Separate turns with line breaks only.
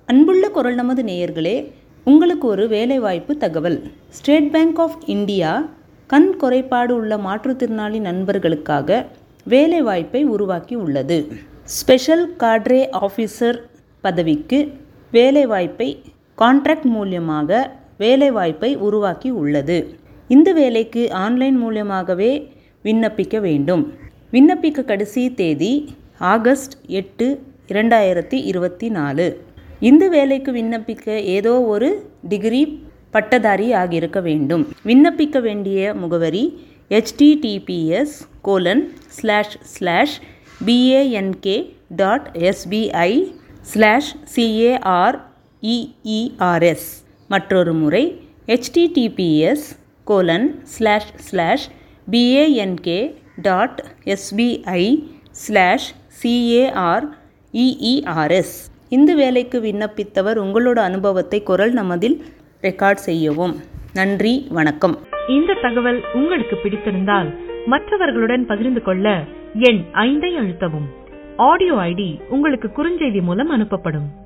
அன்புள்ள குரல் நமது நேயர்களே உங்களுக்கு ஒரு வேலைவாய்ப்பு தகவல் ஸ்டேட் பேங்க் ஆஃப் இந்தியா கண் குறைபாடு உள்ள மாற்றுத்திறனாளி நண்பர்களுக்காக வேலைவாய்ப்பை உருவாக்கி உள்ளது ஸ்பெஷல் காட்ரே ஆஃபீஸர் பதவிக்கு வேலைவாய்ப்பை கான்ட்ராக்ட் மூலியமாக வேலைவாய்ப்பை உருவாக்கி உள்ளது இந்த வேலைக்கு ஆன்லைன் மூலியமாகவே விண்ணப்பிக்க வேண்டும் விண்ணப்பிக்க கடைசி தேதி ஆகஸ்ட் எட்டு இரண்டாயிரத்தி இருபத்தி நாலு இந்த வேலைக்கு விண்ணப்பிக்க ஏதோ ஒரு டிகிரி பட்டதாரி ஆகியிருக்க வேண்டும் விண்ணப்பிக்க வேண்டிய முகவரி https colon slash slash bank dot SBI slash CAREERS மற்றொரு முறை https colon slash slash bank dot SBI slash CAREERS இந்த வேலைக்கு விண்ணப்பித்தவர் உங்களோட அனுபவத்தை குரல் நமதில் ரெக்கார்ட் செய்யவும் நன்றி வணக்கம்
இந்த தகவல் உங்களுக்கு பிடித்திருந்தால் மற்றவர்களுடன் பகிர்ந்து கொள்ள எண் ஐந்தை அழுத்தவும் ஆடியோ ஐடி உங்களுக்கு குறுஞ்செய்தி மூலம் அனுப்பப்படும்